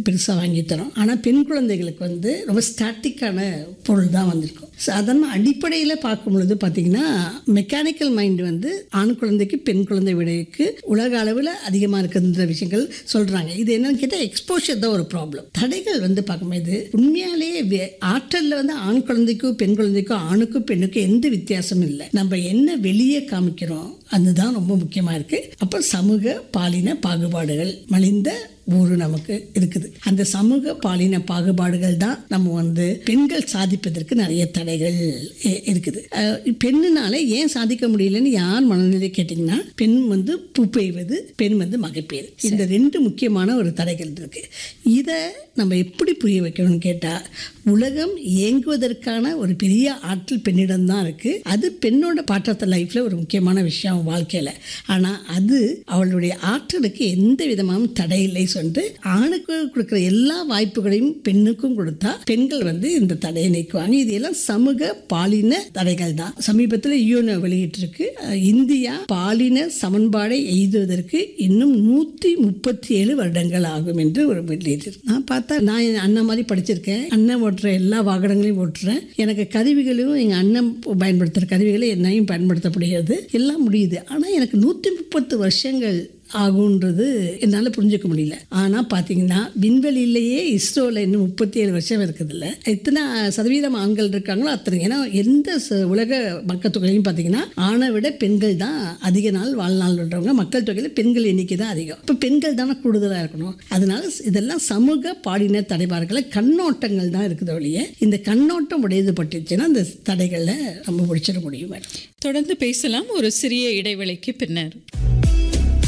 பெருசாக வாங்கி தரோம் ஆனால் பெண் குழந்தைகளுக்கு வந்து ரொம்ப ஸ்டாட்டிக்கான பொருள் தான் வந்திருக்கும் சாதாரண அடிப்படையில் பார்க்கும் பொழுது பார்த்தீங்கன்னா மெக்கானிக்கல் மைண்ட் வந்து ஆண் குழந்தைக்கு பெண் குழந்தை விடைக்கு உலக அளவில் அதிகமாக இருக்குன்ற விஷயங்கள் சொல்கிறாங்க இது என்னன்னு கேட்டால் எக்ஸ்போஷர் தான் ஒரு ப்ராப்ளம் தடைகள் வந்து பார்க்கும்போது உண்மையாலேயே வே- ஆற்றல்ல வந்து ஆண் குழந்தைக்கும் பெண் குழந்தைக்கும் ஆணுக்கும் பெண்ணுக்கும் எந்த வித்தியாசமும் இல்லை நம்ம என்ன வெளியே காமிக்கிறோம் அதுதான் ரொம்ப முக்கியமாக இருக்குது அப்போ சமூக பாலின பாகுபாடுகள் மலிந்த ஊரு நமக்கு இருக்குது அந்த சமூக பாலின பாகுபாடுகள் தான் நம்ம வந்து பெண்கள் சாதிப்பதற்கு நிறைய தடைகள் இ- இருக்குது அஹ் பெண்ணுனால ஏன் சாதிக்க முடியலன்னு யார் மனநிலை கேட்டிங்கன்னா பெண் வந்து பூ பெய்வது பெண் வந்து மகப்பேறு இந்த ரெண்டு முக்கியமான ஒரு தடைகள் இருக்கு இதை நம்ம எப்படி புரிய வைக்கணும்னு கேட்டால் உலகம் இயங்குவதற்கான ஒரு பெரிய ஆற்றல் பெண்ணிடம் தான் இருக்கு அது பெண்ணோட பாட்டத்த லைஃப்ல ஒரு முக்கியமான விஷயம் வாழ்க்கையில ஆனா அது அவளுடைய ஆற்றலுக்கு எந்த விதமான தடை இல்லை சொல்லிட்டு ஆணுக்கு கொடுக்குற எல்லா வாய்ப்புகளையும் பெண்ணுக்கும் கொடுத்தா பெண்கள் வந்து இந்த தடையை நீக்குவாங்க இது எல்லாம் சமூக பாலின தடைகள் தான் சமீபத்தில் யூனோ வெளியிட்டிருக்கு அஹ், இந்தியா பாலின சமன்பாடை எய்துவதற்கு இன்னும் நூற்றி முப்பத்தி ஏழு வருடங்கள் ஆகும் என்று ஒரு வெளியிட்டு நான் பார்த்தா நான் என் அண்ணன் மாதிரி படிச்சிருக்கேன் அண்ணன் ஓட்டுற எல்லா வாகனங்களையும் ஓட்டுறேன் எனக்கு கருவிகளும் எங்கள் அண்ணன் பயன்படுத்துகிற கருவிகளை என்னையும் பயன்படுத்தப்படுகிறது எல்லாம் முடியுது ஆனால் எனக்கு நூற்றி முப்பத்து வருஷங்கள் ஆகுன்றது என்னால் புரிஞ்சுக்க முடியல ஆனால் பார்த்தீங்கன்னா விண்வெளியிலேயே இஸ்ரோவில் இன்னும் முப்பத்தி ஏழு வருஷம் இருக்குதுல்ல எத்தனை சதவீதம் ஆண்கள் இருக்காங்களோ அத்தனை ஏன்னா எந்த ச- உலக மக்கள் தொகையிலையும் பார்த்தீங்கன்னா ஆணை விட பெண்கள் தான் அதிக நாள் வாழ்நாள்ன்றவங்க மக்கள் தொகையில் பெண்கள் எண்ணிக்கை தான் அதிகம் இப்போ பெண்கள் தானே கூடுதலாக இருக்கணும் அதனால இதெல்லாம் சமூக பாலின தடைபாடுகளை கண்ணோட்டங்கள் தான் இருக்குது ஒழிய இந்த கண்ணோட்டம் உடையது பட்டுச்சுன்னா அந்த தடைகளை நம்ம முடிச்சிட முடியும் மேடம் தொடர்ந்து பேசலாம் ஒரு சிறிய இடைவேளைக்கு பின்னர்